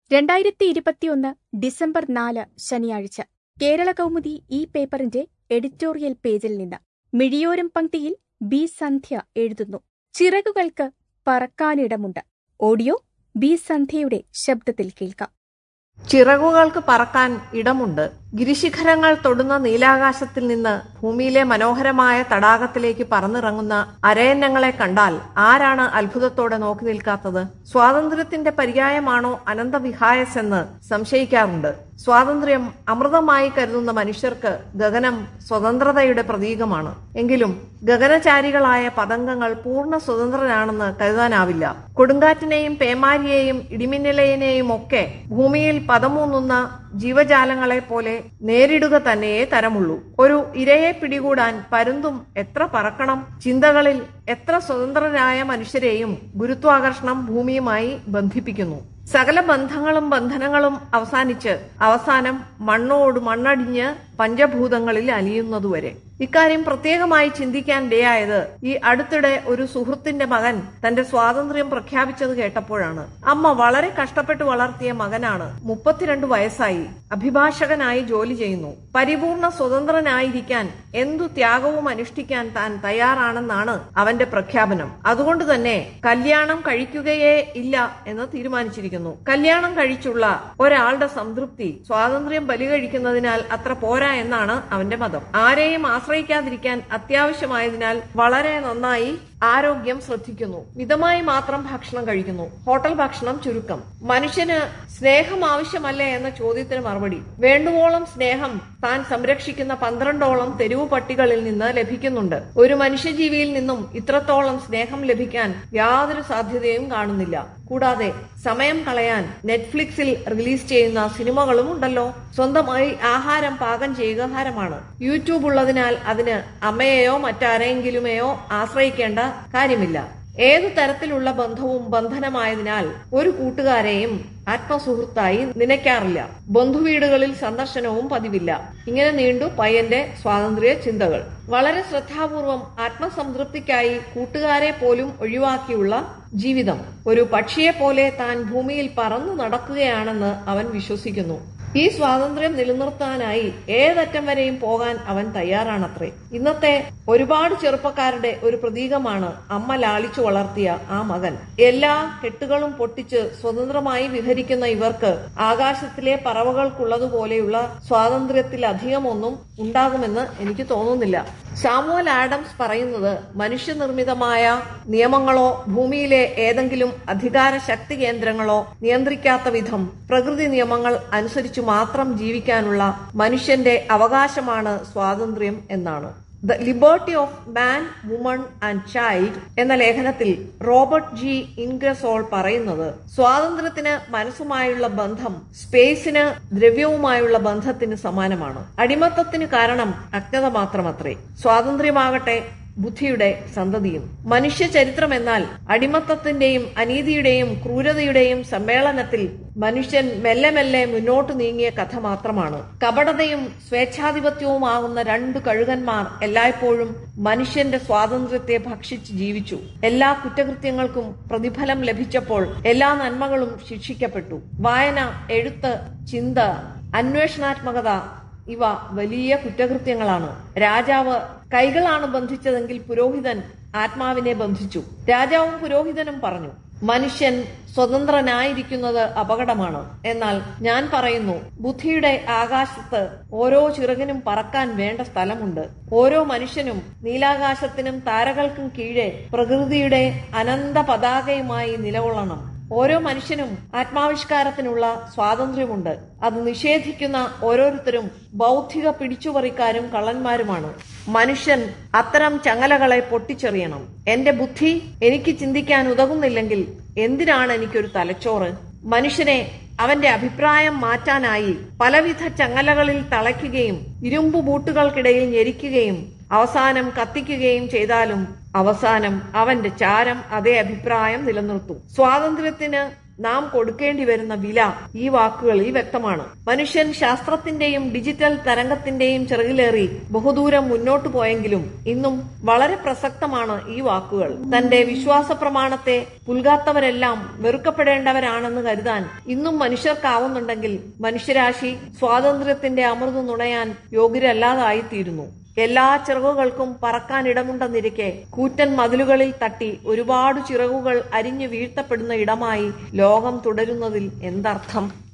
രണ്ടായിരത്തി ഇരുപത്തിയൊന്ന് ഡിസംബർ നാല് ശനിയാഴ്ച കേരള കൗമുദി ഈ പേപ്പറിന്റെ എഡിറ്റോറിയൽ പേജിൽ നിന്ന് മിഴിയോരം പങ്ക്തിയിൽ ബി സന്ധ്യ എഴുതുന്നു ചിറകുകൾക്ക് പറക്കാനിടമുണ്ട് ഓഡിയോ ബി സന്ധ്യയുടെ ശബ്ദത്തിൽ കേൾക്കാം ചിറകുകൾക്ക് പറക്കാൻ ഇടമുണ്ട് ഗിരിശിഖരങ്ങൾ തൊടുന്ന നീലാകാശത്തിൽ നിന്ന് ഭൂമിയിലെ മനോഹരമായ തടാകത്തിലേക്ക് പറന്നിറങ്ങുന്ന അരയന്നങ്ങളെ കണ്ടാൽ ആരാണ് അത്ഭുതത്തോടെ നോക്കി നിൽക്കാത്തത് സ്വാതന്ത്ര്യത്തിന്റെ പര്യായമാണോ അനന്തവിഹായസ് എന്ന് സംശയിക്കാറുണ്ട് സ്വാതന്ത്ര്യം അമൃതമായി കരുതുന്ന മനുഷ്യർക്ക് ഗഗനം സ്വതന്ത്രതയുടെ പ്രതീകമാണ് എങ്കിലും ഗഗനചാരികളായ പതംഗങ്ങൾ പൂർണ്ണ സ്വതന്ത്രരാണെന്ന് കരുതാനാവില്ല കൊടുങ്കാറ്റിനെയും പേമാരിയെയും ഇടിമിന്നലേനെയും ഒക്കെ ഭൂമിയിൽ പദമൂന്നുന്ന ജീവജാലങ്ങളെ പോലെ നേരിടുക തന്നെയേ തരമുള്ളൂ ഒരു ഇരയെ പിടികൂടാൻ പരുന്തും എത്ര പറക്കണം ചിന്തകളിൽ എത്ര സ്വതന്ത്രരായ മനുഷ്യരെയും ഗുരുത്വാകർഷണം ഭൂമിയുമായി ബന്ധിപ്പിക്കുന്നു സകല ബന്ധങ്ങളും ബന്ധനങ്ങളും അവസാനിച്ച് അവസാനം മണ്ണോട് മണ്ണടിഞ്ഞ് പഞ്ചഭൂതങ്ങളിൽ അലിയുന്നതുവരെ ഇക്കാര്യം പ്രത്യേകമായി ചിന്തിക്കാൻ ഇടയായത് ഈ അടുത്തിടെ ഒരു സുഹൃത്തിന്റെ മകൻ തന്റെ സ്വാതന്ത്ര്യം പ്രഖ്യാപിച്ചത് കേട്ടപ്പോഴാണ് അമ്മ വളരെ കഷ്ടപ്പെട്ട് വളർത്തിയ മകനാണ് മുപ്പത്തിരണ്ട് വയസ്സായി അഭിഭാഷകനായി ജോലി ചെയ്യുന്നു പരിപൂർണ സ്വതന്ത്രനായിരിക്കാൻ എന്തു ത്യാഗവും അനുഷ്ഠിക്കാൻ താൻ തയ്യാറാണെന്നാണ് അവന്റെ പ്രഖ്യാപനം അതുകൊണ്ട് തന്നെ കല്യാണം കഴിക്കുകയേ ഇല്ല എന്ന് തീരുമാനിച്ചിരിക്കുന്നു കല്യാണം കഴിച്ചുള്ള ഒരാളുടെ സംതൃപ്തി സ്വാതന്ത്ര്യം ബലികഴിക്കുന്നതിനാൽ അത്ര പോരാ എന്നാണ് അവന്റെ മതം ആരെയും ആശ്രയിക്കാതിരിക്കാൻ അത്യാവശ്യമായതിനാൽ വളരെ നന്നായി ആരോഗ്യം ശ്രദ്ധിക്കുന്നു മിതമായി മാത്രം ഭക്ഷണം കഴിക്കുന്നു ഹോട്ടൽ ഭക്ഷണം ചുരുക്കം മനുഷ്യന് സ്നേഹം ആവശ്യമല്ലേ എന്ന ചോദ്യത്തിന് മറുപടി വേണ്ടുവോളം സ്നേഹം താൻ സംരക്ഷിക്കുന്ന പന്ത്രണ്ടോളം തെരുവു പട്ടികളിൽ നിന്ന് ലഭിക്കുന്നുണ്ട് ഒരു മനുഷ്യജീവിയിൽ നിന്നും ഇത്രത്തോളം സ്നേഹം ലഭിക്കാൻ യാതൊരു സാധ്യതയും കാണുന്നില്ല കൂടാതെ സമയം കളയാൻ നെറ്റ്ഫ്ലിക്സിൽ റിലീസ് ചെയ്യുന്ന സിനിമകളും ഉണ്ടല്ലോ സ്വന്തമായി ആഹാരം പാകം ചെയ്യുക ഹരമാണ് യൂട്യൂബ് ഉള്ളതിനാൽ അതിന് അമ്മയെയോ മറ്റാരെങ്കിലുമെയോ ആശ്രയിക്കേണ്ട കാര്യമില്ല ഏതു തരത്തിലുള്ള ബന്ധവും ബന്ധനമായതിനാൽ ഒരു കൂട്ടുകാരെയും ആത്മസുഹൃത്തായി നനയ്ക്കാറില്ല ബന്ധുവീടുകളിൽ സന്ദർശനവും പതിവില്ല ഇങ്ങനെ നീണ്ടു പയ്യന്റെ സ്വാതന്ത്ര്യ ചിന്തകൾ വളരെ ശ്രദ്ധാപൂർവം ആത്മസംതൃപ്തിക്കായി കൂട്ടുകാരെ പോലും ഒഴിവാക്കിയുള്ള ജീവിതം ഒരു പക്ഷിയെ പോലെ താൻ ഭൂമിയിൽ പറന്നു നടക്കുകയാണെന്ന് അവൻ വിശ്വസിക്കുന്നു ഈ സ്വാതന്ത്ര്യം നിലനിർത്താനായി ഏതറ്റം വരെയും പോകാൻ അവൻ തയ്യാറാണത്രേ ഇന്നത്തെ ഒരുപാട് ചെറുപ്പക്കാരുടെ ഒരു പ്രതീകമാണ് അമ്മ ലാളിച്ചു വളർത്തിയ ആ മകൻ എല്ലാ കെട്ടുകളും പൊട്ടിച്ച് സ്വതന്ത്രമായി വിഹരിക്കുന്ന ഇവർക്ക് ആകാശത്തിലെ പറവകൾക്കുള്ളതുപോലെയുള്ള സ്വാതന്ത്ര്യത്തിലധികമൊന്നും ഉണ്ടാകുമെന്ന് എനിക്ക് തോന്നുന്നില്ല സാമുവൽ ആഡംസ് പറയുന്നത് മനുഷ്യനിർമ്മിതമായ നിയമങ്ങളോ ഭൂമിയിലെ ഏതെങ്കിലും അധികാര ശക്തി കേന്ദ്രങ്ങളോ നിയന്ത്രിക്കാത്ത വിധം പ്രകൃതി നിയമങ്ങൾ അനുസരിച്ചു മാത്രം ജീവിക്കാനുള്ള മനുഷ്യന്റെ അവകാശമാണ് സ്വാതന്ത്ര്യം എന്നാണ് the liberty of man woman and child എന്ന ലേഖനത്തിൽ റോബർട്ട് ജി ഇൻഗ്രസോൾ പറയുന്നത് സ്വാതന്ത്ര്യത്തിന് മനസ്സുമായുള്ള ബന്ധം സ്പേസിന് ദ്രവ്യവുമായുള്ള ബന്ധത്തിന് സമാനമാണ് അടിമത്തത്തിന് കാരണം അജ്ഞത മാത്രമത്രേ സ്വാതന്ത്ര്യമാകട്ടെ ബുദ്ധിയുടെ സന്തതിയും മനുഷ്യ ചരിത്രം എന്നാൽ അടിമത്തത്തിന്റെയും അനീതിയുടെയും ക്രൂരതയുടെയും സമ്മേളനത്തിൽ മനുഷ്യൻ മെല്ലെ മെല്ലെ മുന്നോട്ട് നീങ്ങിയ കഥ മാത്രമാണ് കപടതയും സ്വേച്ഛാധിപത്യവുമാകുന്ന രണ്ടു കഴുകന്മാർ എല്ലായ്പ്പോഴും മനുഷ്യന്റെ സ്വാതന്ത്ര്യത്തെ ഭക്ഷിച്ച് ജീവിച്ചു എല്ലാ കുറ്റകൃത്യങ്ങൾക്കും പ്രതിഫലം ലഭിച്ചപ്പോൾ എല്ലാ നന്മകളും ശിക്ഷിക്കപ്പെട്ടു വായന എഴുത്ത് ചിന്ത അന്വേഷണാത്മകത ഇവ വലിയ കുറ്റകൃത്യങ്ങളാണ് രാജാവ് കൈകളാണ് ബന്ധിച്ചതെങ്കിൽ പുരോഹിതൻ ആത്മാവിനെ ബന്ധിച്ചു രാജാവും പുരോഹിതനും പറഞ്ഞു മനുഷ്യൻ സ്വതന്ത്രനായിരിക്കുന്നത് അപകടമാണ് എന്നാൽ ഞാൻ പറയുന്നു ബുദ്ധിയുടെ ആകാശത്ത് ഓരോ ചിറകിനും പറക്കാൻ വേണ്ട സ്ഥലമുണ്ട് ഓരോ മനുഷ്യനും നീലാകാശത്തിനും താരകൾക്കും കീഴെ പ്രകൃതിയുടെ അനന്ത പതാകയുമായി നിലകൊള്ളണം ഓരോ മനുഷ്യനും ആത്മാവിഷ്കാരത്തിനുള്ള സ്വാതന്ത്ര്യമുണ്ട് അത് നിഷേധിക്കുന്ന ഓരോരുത്തരും ബൗദ്ധിക പിടിച്ചുപറിക്കാരും കള്ളന്മാരുമാണ് മനുഷ്യൻ അത്തരം ചങ്ങലകളെ പൊട്ടിച്ചെറിയണം എന്റെ ബുദ്ധി എനിക്ക് ചിന്തിക്കാൻ ഉതകുന്നില്ലെങ്കിൽ എന്തിനാണ് എനിക്കൊരു തലച്ചോറ് മനുഷ്യനെ അവന്റെ അഭിപ്രായം മാറ്റാനായി പലവിധ ചങ്ങലകളിൽ തളയ്ക്കുകയും ഇരുമ്പു ബൂട്ടുകൾക്കിടയിൽ ഞെരിക്കുകയും അവസാനം കത്തിക്കുകയും ചെയ്താലും അവസാനം അവന്റെ ചാരം അതേ അഭിപ്രായം നിലനിർത്തും സ്വാതന്ത്ര്യത്തിന് നാം കൊടുക്കേണ്ടി വരുന്ന വില ഈ വാക്കുകളിൽ വ്യക്തമാണ് മനുഷ്യൻ ശാസ്ത്രത്തിന്റെയും ഡിജിറ്റൽ തരംഗത്തിന്റെയും ചിറകിലേറി ബഹുദൂരം മുന്നോട്ടു പോയെങ്കിലും ഇന്നും വളരെ പ്രസക്തമാണ് ഈ വാക്കുകൾ തന്റെ വിശ്വാസ പ്രമാണത്തെ പുൽകാത്തവരെല്ലാം വെറുക്കപ്പെടേണ്ടവരാണെന്ന് കരുതാൻ ഇന്നും മനുഷ്യർക്കാവുന്നുണ്ടെങ്കിൽ മനുഷ്യരാശി സ്വാതന്ത്ര്യത്തിന്റെ അമൃത് നുണയാൻ യോഗ്യരല്ലാതായിത്തീരുന്നു എല്ലാ ചിറകുകൾക്കും പറക്കാൻ ഇടമുണ്ടെന്നിരിക്കെ കൂറ്റൻ മതിലുകളിൽ തട്ടി ഒരുപാട് ചിറകുകൾ അരിഞ്ഞു വീഴ്ത്തപ്പെടുന്ന ഇടമായി ലോകം തുടരുന്നതിൽ എന്തർത്ഥം